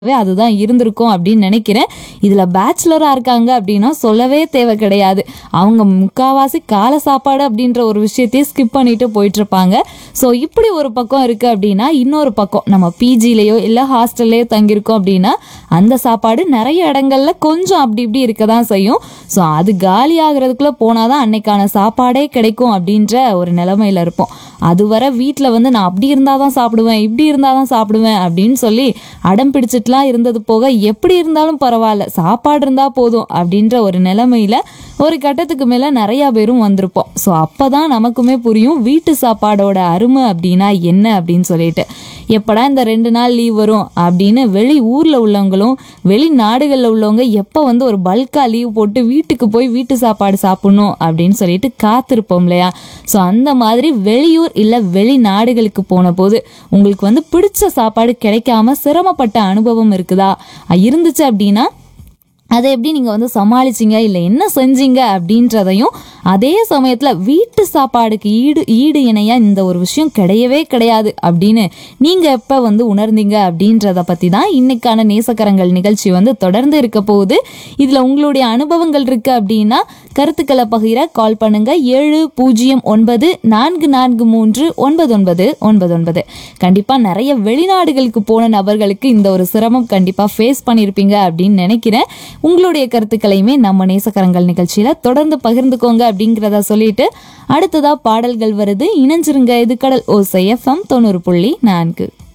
வே அதுதான் இருந்திருக்கும் அப்படின்னு நினைக்கிறேன் இதுல பேச்சுலரா இருக்காங்க அப்படின்னா சொல்லவே தேவை கிடையாது அவங்க முக்காவாசி காலை சாப்பாடு அப்படின்ற ஒரு விஷயத்தையே ஸ்கிப் பண்ணிட்டு போயிட்டு இருப்பாங்க ஸோ இப்படி ஒரு பக்கம் இருக்கு அப்படின்னா இன்னொரு பக்கம் நம்ம பிஜிலேயோ இல்லை ஹாஸ்டல்லையோ தங்கியிருக்கோம் அப்படின்னா அந்த சாப்பாடு நிறைய இடங்கள்ல கொஞ்சம் அப்படி இப்படி இருக்க தான் செய்யும் ஸோ அது காலி ஆகுறதுக்குள்ள போனாதான் அன்னைக்கான சாப்பாடே கிடைக்கும் அப்படின்ற ஒரு நிலைமையில இருப்போம் அதுவரை வீட்டில் வந்து நான் அப்படி இருந்தால் தான் சாப்பிடுவேன் இப்படி இருந்தால் தான் சாப்பிடுவேன் அப்படின்னு சொல்லி அடம் பிடிச்சிட்டுலாம் இருந்தது போக எப்படி இருந்தாலும் பரவாயில்ல சாப்பாடு இருந்தால் போதும் அப்படின்ற ஒரு நிலைமையில ஒரு கட்டத்துக்கு மேலே நிறையா பேரும் வந்திருப்போம் ஸோ அப்போ தான் நமக்குமே புரியும் வீட்டு சாப்பாடோட அருமை அப்படின்னா என்ன அப்படின்னு சொல்லிட்டு எப்படா இந்த ரெண்டு நாள் லீவ் வரும் அப்படின்னு வெளி ஊரில் உள்ளவங்களும் வெளிநாடுகளில் உள்ளவங்க எப்போ வந்து ஒரு பல்காக லீவ் போட்டு வீட்டுக்கு போய் வீட்டு சாப்பாடு சாப்பிடணும் அப்படின்னு சொல்லிட்டு காத்திருப்போம் இல்லையா ஸோ அந்த மாதிரி வெளியூர் இல்லை வெளிநாடுகளுக்கு போன போது உங்களுக்கு வந்து பிடிச்ச சாப்பாடு கிடைக்காம சிரமப்பட்ட அனுபவம் இருக்குதா அஹ் இருந்துச்சு அப்படின்னா அதை எப்படி நீங்கள் வந்து சமாளிச்சீங்க இல்லை என்ன செஞ்சீங்க அப்படின்றதையும் அதே சமயத்தில் வீட்டு சாப்பாடுக்கு ஈடு ஈடு இணையாக இந்த ஒரு விஷயம் கிடையவே கிடையாது அப்படின்னு நீங்கள் எப்போ வந்து உணர்ந்தீங்க அப்படின்றத பற்றி தான் இன்னைக்கான நேசக்கரங்கள் நிகழ்ச்சி வந்து தொடர்ந்து இருக்க போகுது இதில் உங்களுடைய அனுபவங்கள் இருக்குது அப்படின்னா கருத்துக்களை பகிர கால் பண்ணுங்க ஏழு பூஜ்ஜியம் ஒன்பது நான்கு நான்கு மூன்று ஒன்பது ஒன்பது ஒன்பது ஒன்பது கண்டிப்பாக நிறைய வெளிநாடுகளுக்கு போன நபர்களுக்கு இந்த ஒரு சிரமம் கண்டிப்பாக ஃபேஸ் பண்ணியிருப்பீங்க அப்படின்னு நினைக்கிறேன் உங்களுடைய கருத்துக்களையுமே நம்ம நேசக்கரங்கள் நிகழ்ச்சியில் தொடர்ந்து பகிர்ந்துக்கோங்க அப்படிங்கிறத சொல்லிட்டு அடுத்ததா பாடல்கள் வருது இணைஞ்சிருங்க இது கடல் ஓசை எஃப்எம் தொண்ணூறு புள்ளி நான்கு